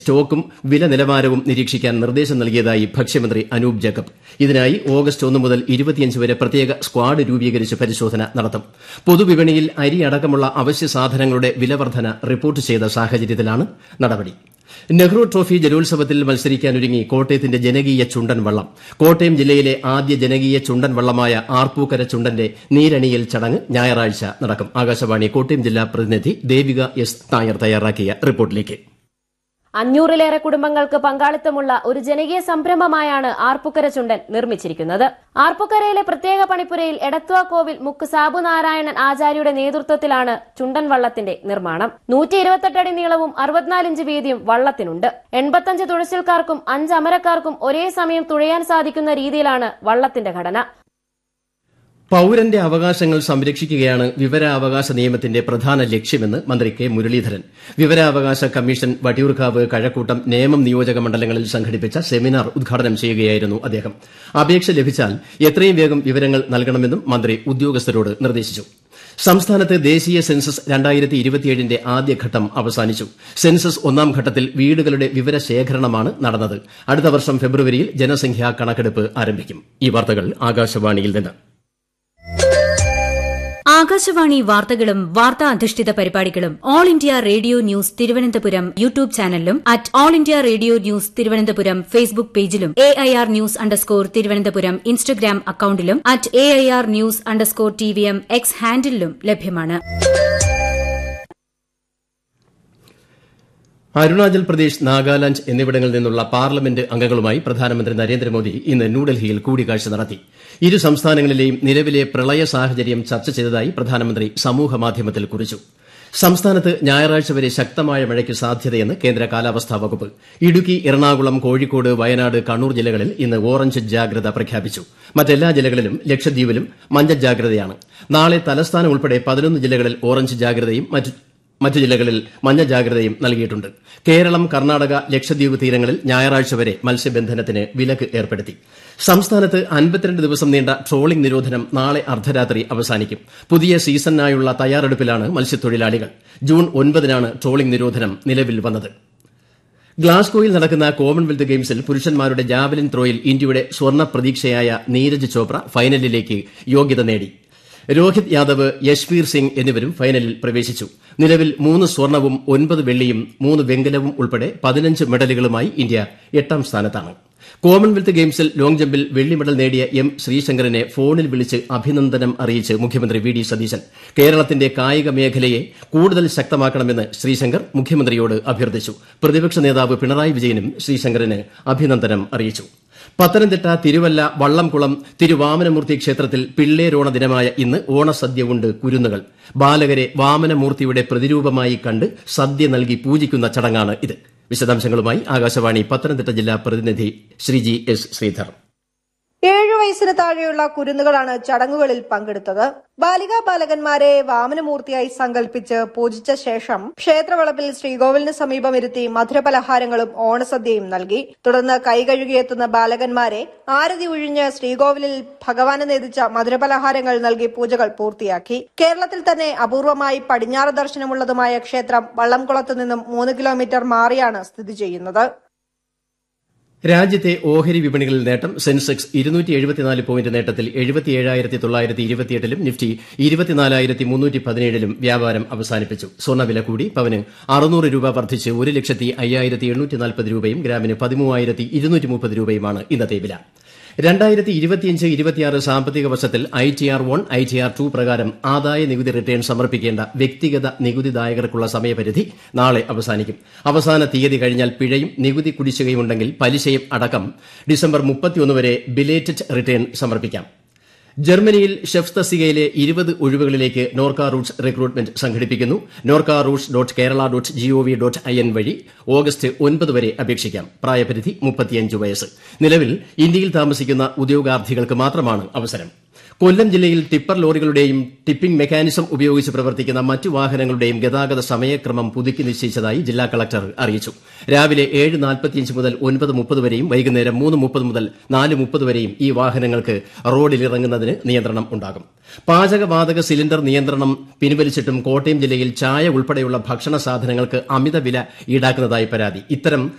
സ്റ്റോക്കും വില നിലവാരവും നിരീക്ഷിക്കാൻ നിർദ്ദേശം നൽകിയതായി ഭക്ഷ്യമന്ത്രി അനൂപ് ജേക്കബ് ഇതിനായി ഓഗസ്റ്റ് ഒന്ന് മുതൽ വരെ പ്രത്യേക സ്ക്വാഡ് രൂപീകരിച്ച് പരിശോധന നടത്തും പൊതുവിപണിയിൽ അരി അടക്കമുള്ള അവശ്യ സാധനങ്ങളുടെ വിലവർദ്ധന റിപ്പോർട്ട് ചെയ്ത സാഹചര്യത്തിലാണ് നടപടി നെഹ്റു ട്രോഫി ജലോത്സവത്തിൽ മത്സരിക്കാനൊരുങ്ങി കോട്ടയത്തിന്റെ ജനകീയ ചുണ്ടൻ വള്ളം കോട്ടയം ജില്ലയിലെ ആദ്യ ജനകീയ ചുണ്ടൻ വള്ളമായ ആർപ്പൂക്കര ചുണ്ടന്റെ നീരണിയൽ ചടങ്ങ് ഞായറാഴ്ച നടക്കും ആകാശവാണി കോട്ടയം ജില്ലാ പ്രതിനിധി ദേവിക എസ് നായർ തയ്യാറാക്കിയ റിപ്പോർട്ടിലേക്ക് അഞ്ഞൂറിലേറെ കുടുംബങ്ങൾക്ക് പങ്കാളിത്തമുള്ള ഒരു ജനകീയ സംരംഭമായാണ് ആർപ്പുക്കര ചുണ്ടൻ നിർമ്മിച്ചിരിക്കുന്നത് ആർപ്പുക്കരയിലെ പ്രത്യേക പണിപ്പുരയിൽ എടത്വ കോവിൽ മുക്ക് സാബു നാരായണൻ ആചാര്യയുടെ നേതൃത്വത്തിലാണ് ചുണ്ടൻ വള്ളത്തിന്റെ നിർമ്മാണം നൂറ്റി ഇരുപത്തെട്ടടി നീളവും അറുപത്തിനാല് ഇഞ്ച് വീതിയും വള്ളത്തിനുണ്ട് എൺപത്തഞ്ച് തുഴച്ചിൽക്കാർക്കും അഞ്ച് അമരക്കാർക്കും ഒരേ സമയം തുഴയാൻ സാധിക്കുന്ന രീതിയിലാണ് വള്ളത്തിന്റെ ഘടന പൌരന്റെ അവകാശങ്ങൾ സംരക്ഷിക്കുകയാണ് വിവരാവകാശ നിയമത്തിന്റെ പ്രധാന ലക്ഷ്യമെന്ന് മന്ത്രി കെ മുരളീധരൻ വിവരാവകാശ കമ്മീഷൻ വട്ടിയൂർക്കാവ് കഴക്കൂട്ടം നേമം നിയോജക മണ്ഡലങ്ങളിൽ സംഘടിപ്പിച്ച സെമിനാർ ഉദ്ഘാടനം ചെയ്യുകയായിരുന്നു അദ്ദേഹം അപേക്ഷ ലഭിച്ചാൽ എത്രയും വേഗം വിവരങ്ങൾ നൽകണമെന്നും മന്ത്രി ഉദ്യോഗസ്ഥരോട് നിർദ്ദേശിച്ചു സംസ്ഥാനത്ത് ദേശീയ സെൻസസ് രണ്ടായിരത്തി ഇരുപത്തിയേഴിന്റെ ആദ്യഘട്ടം അവസാനിച്ചു സെൻസസ് ഒന്നാം ഘട്ടത്തിൽ വീടുകളുടെ വിവരശേഖരണമാണ് നടന്നത് അടുത്ത വർഷം ഫെബ്രുവരിയിൽ ജനസംഖ്യാ കണക്കെടുപ്പ് ആരംഭിക്കും ഈ വാർത്തകൾ ആകാശവാണിയിൽ നിന്ന് ആകാശവാണി വാർത്തകളും വാർത്താ അധിഷ്ഠിത പരിപാടികളും All India Radio news Thiruvananthapuram YouTube ചാനലിലും at All India Radio news Thiruvananthapuram Facebook പേജിലും A I R news underscore Thiruvananthapuram Instagram അക്കൌണ്ടിലും at A I R news underscore T V M X ഹാൻഡിലും ലഭ്യമാണ് അരുണാചൽ പ്രദേശ് നാഗാലാന്റ് എന്നിവിടങ്ങളിൽ നിന്നുള്ള പാർലമെന്റ് അംഗങ്ങളുമായി പ്രധാനമന്ത്രി നരേന്ദ്രമോദി ഇന്ന് ന്യൂഡൽഹിയിൽ കൂടിക്കാഴ്ച നടത്തി ഇരു സംസ്ഥാനങ്ങളിലെയും നിലവിലെ പ്രളയ സാഹചര്യം ചർച്ച ചെയ്തതായി പ്രധാനമന്ത്രി സമൂഹമാധ്യമത്തിൽ കുറിച്ചു സംസ്ഥാനത്ത് ഞായറാഴ്ച വരെ ശക്തമായ മഴയ്ക്ക് സാധ്യതയെന്ന് കേന്ദ്ര കാലാവസ്ഥാ വകുപ്പ് ഇടുക്കി എറണാകുളം കോഴിക്കോട് വയനാട് കണ്ണൂർ ജില്ലകളിൽ ഇന്ന് ഓറഞ്ച് ജാഗ്രത പ്രഖ്യാപിച്ചു മറ്റെല്ലാ ജില്ലകളിലും ലക്ഷദ്വീപിലും മഞ്ഞ ജാഗ്രതയാണ് നാളെ തലസ്ഥാനം ഉൾപ്പെടെ പതിനൊന്ന് ജില്ലകളിൽ ഓറഞ്ച് ജാഗ്രതയും മറ്റ് മറ്റു ജില്ലകളിൽ മഞ്ഞ ജാഗ്രതയും നൽകിയിട്ടുണ്ട് കേരളം കർണാടക ലക്ഷദ്വീപ് തീരങ്ങളിൽ ഞായറാഴ്ച വരെ മത്സ്യബന്ധനത്തിന് വിലക്ക് ഏർപ്പെടുത്തി സംസ്ഥാനത്ത് അൻപത്തിരണ്ട് ദിവസം നീണ്ട ട്രോളിംഗ് നിരോധനം നാളെ അർദ്ധരാത്രി അവസാനിക്കും പുതിയ സീസണിനായുള്ള തയ്യാറെടുപ്പിലാണ് മത്സ്യത്തൊഴിലാളികൾ ജൂൺ ഒൻപതിനാണ് ട്രോളിംഗ് നിരോധനം നിലവിൽ വന്നത് ഗ്ലാസ്ഗോയിൽ നടക്കുന്ന കോമൺവെൽത്ത് ഗെയിംസിൽ പുരുഷന്മാരുടെ ജാവലിൻ ത്രോയിൽ ഇന്ത്യയുടെ സ്വർണ്ണ പ്രതീക്ഷയായ നീരജ് ചോപ്ര ഫൈനലിലേക്ക് യോഗ്യത നേടി രോഹിത് യാദവ് യശ്വീർ സിംഗ് എന്നിവരും ഫൈനലിൽ പ്രവേശിച്ചു നിലവിൽ മൂന്ന് സ്വർണവും ഒൻപത് വെള്ളിയും മൂന്ന് വെങ്കലവും ഉൾപ്പെടെ പതിനഞ്ച് മെഡലുകളുമായി ഇന്ത്യ എട്ടാം സ്ഥാനത്താണ് കോമൺവെൽത്ത് ഗെയിംസിൽ ലോങ് ജമ്പിൽ വെള്ളി മെഡൽ നേടിയ എം ശ്രീശങ്കറിനെ ഫോണിൽ വിളിച്ച് അഭിനന്ദനം അറിയിച്ച് മുഖ്യമന്ത്രി വി ഡി സതീശൻ കേരളത്തിന്റെ കായിക മേഖലയെ കൂടുതൽ ശക്തമാക്കണമെന്ന് ശ്രീശങ്കർ മുഖ്യമന്ത്രിയോട് അഭ്യർത്ഥിച്ചു പ്രതിപക്ഷ നേതാവ് പിണറായി വിജയനും ശ്രീശങ്കറിന് അഭിനന്ദനം അറിയിച്ചു പത്തനംതിട്ട തിരുവല്ല വള്ളംകുളം തിരുവാമനമൂർത്തി ക്ഷേത്രത്തിൽ പിള്ളേരോണ ദിനമായ ഇന്ന് ഓണസദ്യ ഉണ്ട് കുരുന്നുകൾ ബാലകരെ വാമനമൂർത്തിയുടെ പ്രതിരൂപമായി കണ്ട് സദ്യ നൽകി പൂജിക്കുന്ന ചടങ്ങാണ് ഇത് വിശദാംശങ്ങളുമായി ആകാശവാണി പത്തനംതിട്ട ജില്ലാ പ്രതിനിധി ശ്രീജി എസ് ശ്രീധർ ഏഴു വയസ്സിന് താഴെയുള്ള കുരുന്നുകളാണ് ചടങ്ങുകളിൽ പങ്കെടുത്തത് ബാലികാ ബാലകന്മാരെ വാമനമൂർത്തിയായി സങ്കല്പിച്ച് പൂജിച്ച ശേഷം ക്ഷേത്രവളപ്പിൽ ശ്രീകോവിലിന് സമീപം ഇരുത്തി മധുരപലഹാരങ്ങളും ഓണസദ്യയും നൽകി തുടർന്ന് കൈകഴുകിയെത്തുന്ന ബാലകന്മാരെ ആരതി ഒഴിഞ്ഞ് ശ്രീകോവിലിൽ ഭഗവാന് നേതിച്ച മധുരപലഹാരങ്ങൾ നൽകി പൂജകൾ പൂർത്തിയാക്കി കേരളത്തിൽ തന്നെ അപൂർവമായി പടിഞ്ഞാറ് ദർശനമുള്ളതുമായ ക്ഷേത്രം വള്ളംകുളത്ത് നിന്നും മൂന്ന് കിലോമീറ്റർ മാറിയാണ് സ്ഥിതി ചെയ്യുന്നത് രാജ്യത്തെ ഓഹരി വിപണികളിൽ നേട്ടം സെൻസെക്സ് ഇരുന്നൂറ്റി എഴുപത്തിനാല് പോയിന്റ് നേട്ടത്തിൽ എഴുപത്തിയേഴായിരത്തി തൊള്ളായിരത്തി ഇരുപത്തിയെട്ടിലും നിഫ്റ്റി ഇരുപത്തിനാലായിരത്തി മുന്നൂറ്റി പതിനേഴിലും വ്യാപാരം അവസാനിപ്പിച്ചു സ്വർണ്ണവില കൂടി പവന് അറുന്നൂറ് രൂപ വർദ്ധിച്ച് ഒരു ലക്ഷത്തി അയ്യായിരത്തി എണ്ണൂറ്റി നാൽപ്പത് രൂപയും ഗ്രാമിന് പതിമൂവായിരത്തി ഇരുന്നൂറ്റി മുപ്പത് രൂപയുമാണ് ഇന്നത്തെ വില രണ്ടായിരത്തി ഇരുപത്തിയഞ്ച് ഇരുപത്തിയാറ് സാമ്പത്തിക വർഷത്തിൽ I T R one I T R two പ്രകാരം ആദായ നികുതി റിട്ടേൺ സമർപ്പിക്കേണ്ട വ്യക്തിഗത നികുതിദായകർക്കുള്ള സമയപരിധി നാളെ അവസാനിക്കും അവസാന തീയതി കഴിഞ്ഞാൽ പിഴയും നികുതി കുടിശ്ശികയുമുണ്ടെങ്കിൽ പലിശയും അടക്കം ഡിസംബർ മുപ്പത്തിയൊന്ന് വരെ ബിലേറ്റഡ് റിട്ടേൺ സമർപ്പിക്കാം ജർമ്മനിയിൽ ഷെഫ് തസ്തികയിലെ ഇരുപത് ഒഴിവുകളിലേക്ക് നോർക്ക റൂട്ട്സ് റിക്രൂട്ട്മെന്റ് സംഘടിപ്പിക്കുന്നു NORKA Roots dot Kerala dot gov dot I N വഴി ഓഗസ്റ്റ് ഒൻപത് വരെ അപേക്ഷിക്കാം പ്രായപരിധി മുപ്പത്തിയഞ്ച് വയസ്സ് നിലവിൽ ഇന്ത്യയിൽ താമസിക്കുന്ന ഉദ്യോഗാർത്ഥികൾക്ക് മാത്രമാണ് അവസരം കൊല്ലം ജില്ലയിൽ ടിപ്പർ ലോറികളുടെയും ടിപ്പിംഗ് മെക്കാനിസം ഉപയോഗിച്ച് പ്രവർത്തിക്കുന്ന മറ്റു വാഹനങ്ങളുടെയും ഗതാഗത സമയക്രമം പുതുക്കി നിശ്ചയിച്ചതായി ജില്ലാ കളക്ടർ അറിയിച്ചു രാവിലെ ഏഴ് നാൽപ്പത്തിയഞ്ച് മുതൽ ഒൻപത് മുപ്പത് വരെയും വൈകുന്നേരം മൂന്ന് മുപ്പത് മുതൽ നാല് മുപ്പത് വരെയും ഈ വാഹനങ്ങൾക്ക് റോഡിലിറങ്ങുന്നതിന് നിയന്ത്രണം ഉണ്ടാകും പാചകവാതക സിലിണ്ടർ നിയന്ത്രണം പിൻവലിച്ചിട്ടും കോട്ടയം ജില്ലയിൽ ചായ ഉൾപ്പെടെയുള്ള ഭക്ഷണ സാധനങ്ങൾക്ക് അമിത വില ഈടാക്കുന്നതായി പരാതി ഇത്തരം